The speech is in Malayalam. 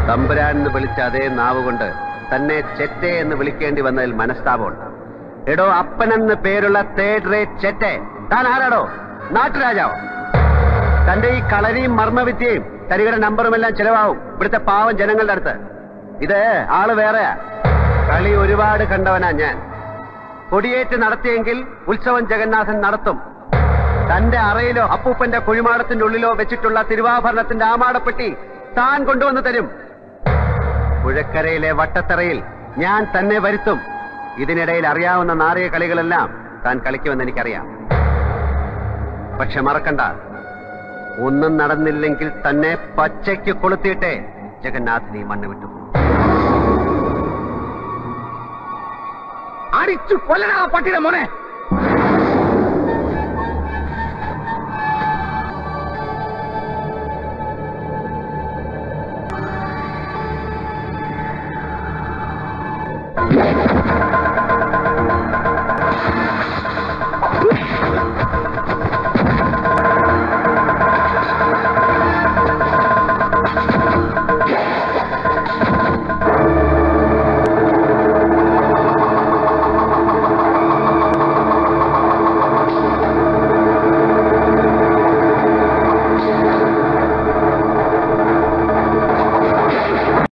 തമ്പുരാൻ എന്ന് വിളിച്ച അതേ നാവ് കൊണ്ട് തന്നെ ചെറ്റെ എന്ന് വിളിക്കേണ്ടി വന്നതിൽ മനസ്താപമുണ്ട് എടോ അപ്പനെന്ന് പേരുള്ള തേർഡ് റേറ്റ് ചെറ്റെ താൻ ആരാടോ നാട്ടുരാജാവോ തന്റെ ഈ കളരിയും മർമ്മവിദ്യയും തരികയുടെ നമ്പറും എല്ലാം ചെലവാവും ഇവിടുത്തെ പാവം ജനങ്ങളുടെ അടുത്ത് ഇത് ആള് വേറെയാ കളി ഒരുപാട് കണ്ടവനാ ഞാൻ കൊടിയേറ്റ് നടത്തിയെങ്കിൽ ഉത്സവം ജഗന്നാഥൻ നടത്തും തന്റെ അറയിലോ അപ്പൂപ്പന്റെ കുഴിമാടത്തിന്റെ ഉള്ളിലോ വെച്ചിട്ടുള്ള തിരുവാഭരണത്തിന്റെ ആമാടപ്പെട്ടി താൻ കൊണ്ടുവന്ന് തരും പുഴക്കരയിലെ വട്ടത്തറയിൽ ഞാൻ തന്നെ വരുത്തും ഇതിനിടയിൽ അറിയാവുന്ന നാറിയ കളികളെല്ലാം താൻ കളിക്കുമെന്ന് എനിക്കറിയാം പക്ഷെ മറക്കണ്ട ഒന്നും നടന്നില്ലെങ്കിൽ തന്നെ പച്ചയ്ക്ക് കൊളുത്തിയിട്ടേ ജഗന്നാഥ് നീ മണ്ണ് വിട്ടു പോകും. അടിച്ചു കൊല്ലണ ആ പട്ടിയുടെ മോനെ